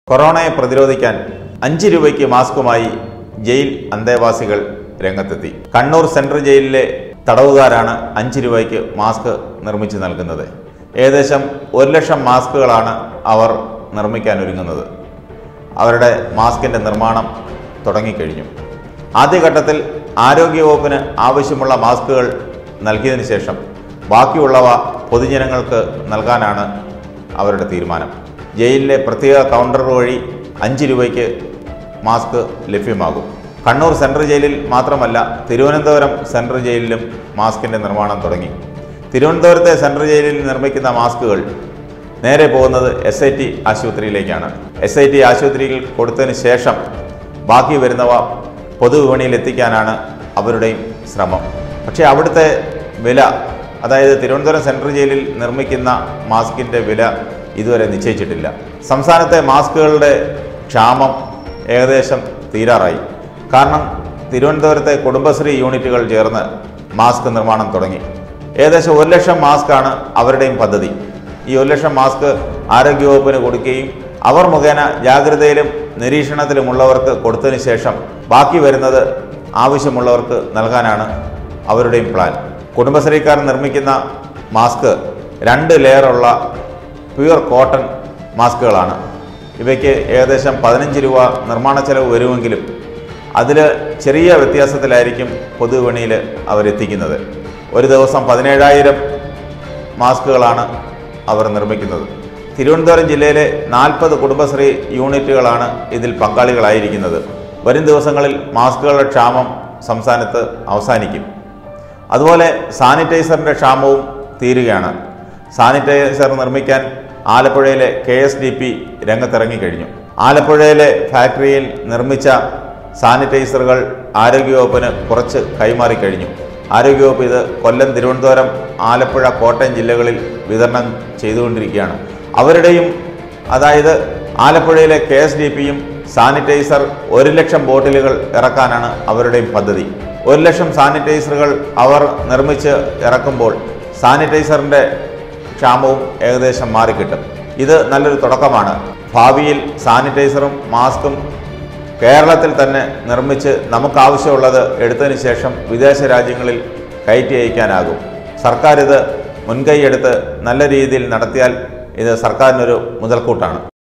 കൊറോണയെ പ്രതിരോധിക്കാൻ അഞ്ച് രൂപയ്ക്ക് മാസ്കുമായി ജയിൽ അന്തേവാസികൾ രംഗത്തെത്തി കണ്ണൂർ സെൻട്രൽ ജയിലിലെ തടവുകാരാണ് അഞ്ച് രൂപയ്ക്ക് മാസ്ക് നിർമ്മിച്ചു നൽകുന്നത് ഏകദേശം ഒരു ലക്ഷം മാസ്കുകളാണ് അവർ നിർമ്മിക്കാൻ ഒരുങ്ങുന്നത് അവരുടെ മാസ്കിൻ്റെ നിർമ്മാണം തുടങ്ങിക്കഴിഞ്ഞു ആദ്യഘട്ടത്തിൽ ആരോഗ്യവകുപ്പിന് ആവശ്യമുള്ള മാസ്കുകൾ നൽകിയതിനു ശേഷം ബാക്കിയുള്ളവ പൊതുജനങ്ങൾക്ക് നൽകാനാണ് അവരുടെ തീരുമാനം ജയിലിലെ പ്രത്യേക കൗണ്ടർ വഴി അഞ്ച് രൂപയ്ക്ക് മാസ്ക് ലഭ്യമാകും കണ്ണൂർ സെൻട്രൽ ജയിലിൽ മാത്രമല്ല തിരുവനന്തപുരം സെൻട്രൽ ജയിലിലും മാസ്കിൻ്റെ നിർമ്മാണം തുടങ്ങി തിരുവനന്തപുരത്തെ സെൻട്രൽ ജയിലിൽ നിർമ്മിക്കുന്ന മാസ്കുകൾ നേരെ പോകുന്നത് എസ് ഐ ടി ആശുപത്രിയിലേക്കാണ് എസ് ഐ ടി ആശുപത്രിയിൽ കൊടുത്തതിന് ശേഷം ബാക്കി വരുന്നവ പൊതുവിപണിയിൽ എത്തിക്കാനാണ് അവരുടെയും ശ്രമം പക്ഷേ അവിടുത്തെ വില അതായത് തിരുവനന്തപുരം സെൻട്രൽ ജയിലിൽ നിർമ്മിക്കുന്ന മാസ്കിൻ്റെ വില ഇതുവരെ നിശ്ചയിച്ചിട്ടില്ല സംസ്ഥാനത്തെ മാസ്കുകളുടെ ക്ഷാമം ഏകദേശം തീരാറായി കാരണം തിരുവനന്തപുരത്തെ കുടുംബശ്രീ യൂണിറ്റുകൾ ചേർന്ന് മാസ്ക് നിർമ്മാണം തുടങ്ങി ഏകദേശം ഒരു ലക്ഷം മാസ്കാണ് അവരുടെയും പദ്ധതി ഈ ഒരു ലക്ഷം മാസ്ക് ആരോഗ്യവകുപ്പിന് കൊടുക്കുകയും അവർ മുഖേന ജാഗ്രതയിലും നിരീക്ഷണത്തിലുമുള്ളവർക്ക് കൊടുത്തതിന് ശേഷം ബാക്കി വരുന്നത് ആവശ്യമുള്ളവർക്ക് നൽകാനാണ് അവരുടെയും പ്ലാൻ കുടുംബശ്രീക്കാർ നിർമ്മിക്കുന്ന മാസ്ക് രണ്ട് ലെയറുള്ള പ്യുവർ കോട്ടൺ മാസ്കുകളാണ് ഇവയ്ക്ക് ഏകദേശം പതിനഞ്ച് രൂപ നിർമ്മാണ ചെലവ് വരുമെങ്കിലും അതിൽ ചെറിയ വ്യത്യാസത്തിലായിരിക്കും പൊതുവിപണിയിൽ അവരെത്തിക്കുന്നത് ഒരു ദിവസം പതിനേഴായിരം മാസ്കുകളാണ് അവർ നിർമ്മിക്കുന്നത് തിരുവനന്തപുരം ജില്ലയിലെ നാൽപ്പത് കുടുംബശ്രീ യൂണിറ്റുകളാണ് ഇതിൽ പങ്കാളികളായിരിക്കുന്നത് വരും ദിവസങ്ങളിൽ മാസ്കുകളുടെ ക്ഷാമം സംസ്ഥാനത്ത് അവസാനിക്കും അതുപോലെ സാനിറ്റൈസറിൻ്റെ ക്ഷാമവും തീരുകയാണ് സാനിറ്റൈസർ നിർമ്മിക്കാൻ ആലപ്പുഴയിലെ കെ എസ് ഡി പി രംഗത്തിറങ്ങിക്കഴിഞ്ഞു ആലപ്പുഴയിലെ ഫാക്ടറിയിൽ നിർമ്മിച്ച സാനിറ്റൈസറുകൾ ആരോഗ്യവകുപ്പിന് കുറച്ച് കൈമാറിക്കഴിഞ്ഞു ആരോഗ്യവകുപ്പ് ഇത് കൊല്ലം തിരുവനന്തപുരം ആലപ്പുഴ കോട്ടയം ജില്ലകളിൽ വിതരണം ചെയ്തുകൊണ്ടിരിക്കുകയാണ് അവരുടെയും അതായത് ആലപ്പുഴയിലെ കെ എസ് ഡി പിയും സാനിറ്റൈസർ ഒരു ലക്ഷം ബോട്ടിലുകൾ ഇറക്കാനാണ് അവരുടെയും പദ്ധതി ഒരു ലക്ഷം സാനിറ്റൈസറുകൾ അവർ നിർമ്മിച്ച് ഇറക്കുമ്പോൾ സാനിറ്റൈസറിൻ്റെ ക്ഷാമവും ഏകദേശം മാറിക്കിട്ടും ഇത് നല്ലൊരു തുടക്കമാണ് ഭാവിയിൽ സാനിറ്റൈസറും മാസ്കും കേരളത്തിൽ തന്നെ നിർമ്മിച്ച് നമുക്കാവശ്യമുള്ളത് എടുത്തതിന് ശേഷം വിദേശ രാജ്യങ്ങളിൽ കയറ്റി അയക്കാനാകും സർക്കാർ ഇത് മുൻകൈയെടുത്ത് നല്ല രീതിയിൽ നടത്തിയാൽ ഇത് സർക്കാരിനൊരു മുതൽക്കൂട്ടാണ്